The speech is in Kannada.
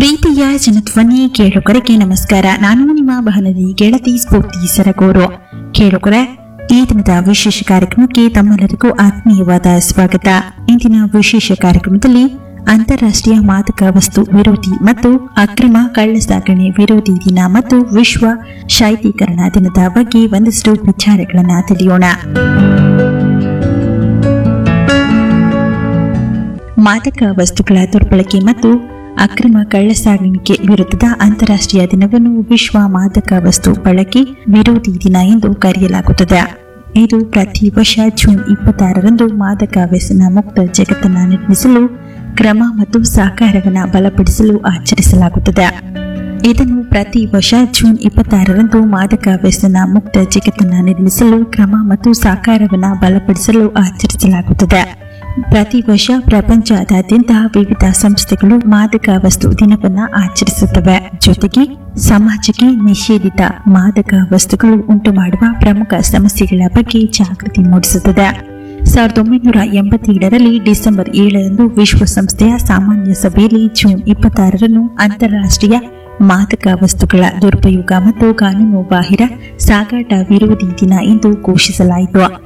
ಪ್ರೀತಿಯ ಜನಧ್ವನಿ ಕೇಳುಗರಿಗೆ ನಮಸ್ಕಾರ ನಾನು ನಿಮ್ಮ ಬಹನದಿ ಗೆಳತಿ ಸ್ಫೂರ್ತಿ ಸರಗೂರು ಕೇಳುಗರೆ ಈ ದಿನದ ವಿಶೇಷ ಕಾರ್ಯಕ್ರಮಕ್ಕೆ ತಮ್ಮೆಲ್ಲರಿಗೂ ಆತ್ಮೀಯವಾದ ಸ್ವಾಗತ ಇಂದಿನ ವಿಶೇಷ ಕಾರ್ಯಕ್ರಮದಲ್ಲಿ ಅಂತಾರಾಷ್ಟ್ರೀಯ ಮಾದಕ ವಸ್ತು ವಿರೋಧಿ ಮತ್ತು ಅಕ್ರಮ ಕಳ್ಳ ಸಾಗಣೆ ವಿರೋಧಿ ದಿನ ಮತ್ತು ವಿಶ್ವ ಶೈತ್ಯೀಕರಣ ದಿನದ ಬಗ್ಗೆ ಒಂದಷ್ಟು ವಿಚಾರಗಳನ್ನ ತಿಳಿಯೋಣ ಮಾದಕ ವಸ್ತುಗಳ ದುರ್ಬಳಕೆ ಮತ್ತು ಅಕ್ರಮ ಕಳ್ಳಸಾಗಾಣಿಕೆ ವಿರುದ್ಧದ ಅಂತಾರಾಷ್ಟ್ರೀಯ ದಿನವನ್ನು ವಿಶ್ವ ಮಾದಕ ವಸ್ತು ಬಳಕೆ ವಿರೋಧಿ ದಿನ ಎಂದು ಕರೆಯಲಾಗುತ್ತದೆ ಇದು ಪ್ರತಿ ವರ್ಷ ಜೂನ್ ಇಪ್ಪತ್ತಾರರಂದು ಮಾದಕ ವ್ಯಸನ ಮುಕ್ತ ಜಗತ್ತನ್ನು ನಿರ್ಮಿಸಲು ಕ್ರಮ ಮತ್ತು ಸಹಕಾರವನ್ನು ಬಲಪಡಿಸಲು ಆಚರಿಸಲಾಗುತ್ತದೆ ಇದನ್ನು ಪ್ರತಿ ವರ್ಷ ಜೂನ್ ಇಪ್ಪತ್ತಾರರಂದು ಮಾದಕ ವ್ಯಸನ ಮುಕ್ತ ಜಗತ್ತನ್ನು ನಿರ್ಮಿಸಲು ಕ್ರಮ ಮತ್ತು ಸಹಕಾರವನ್ನು ಬಲಪಡಿಸಲು ಆಚರಿಸಲಾಗುತ್ತದೆ ಪ್ರತಿ ವರ್ಷ ಪ್ರಪಂಚದಾದ್ಯಂತ ವಿವಿಧ ಸಂಸ್ಥೆಗಳು ಮಾದಕ ವಸ್ತು ದಿನವನ್ನ ಆಚರಿಸುತ್ತವೆ ಜೊತೆಗೆ ಸಮಾಜಕ್ಕೆ ನಿಷೇಧಿತ ಮಾದಕ ವಸ್ತುಗಳು ಉಂಟು ಮಾಡುವ ಪ್ರಮುಖ ಸಮಸ್ಯೆಗಳ ಬಗ್ಗೆ ಜಾಗೃತಿ ಮೂಡಿಸುತ್ತದೆ ಸಾವಿರದ ಒಂಬೈನೂರ ಎಂಬತ್ತೇಳರಲ್ಲಿ ಡಿಸೆಂಬರ್ ಏಳರಂದು ವಿಶ್ವಸಂಸ್ಥೆಯ ಸಾಮಾನ್ಯ ಸಭೆಯಲ್ಲಿ ಜೂನ್ ಇಪ್ಪತ್ತಾರರನ್ನು ಅಂತಾರಾಷ್ಟ್ರೀಯ ಮಾದಕ ವಸ್ತುಗಳ ದುರುಪಯೋಗ ಮತ್ತು ಕಾನೂನು ಬಾಹಿರ ಸಾಗಾಟ ವಿರೋಧಿ ದಿನ ಎಂದು ಘೋಷಿಸಲಾಯಿತು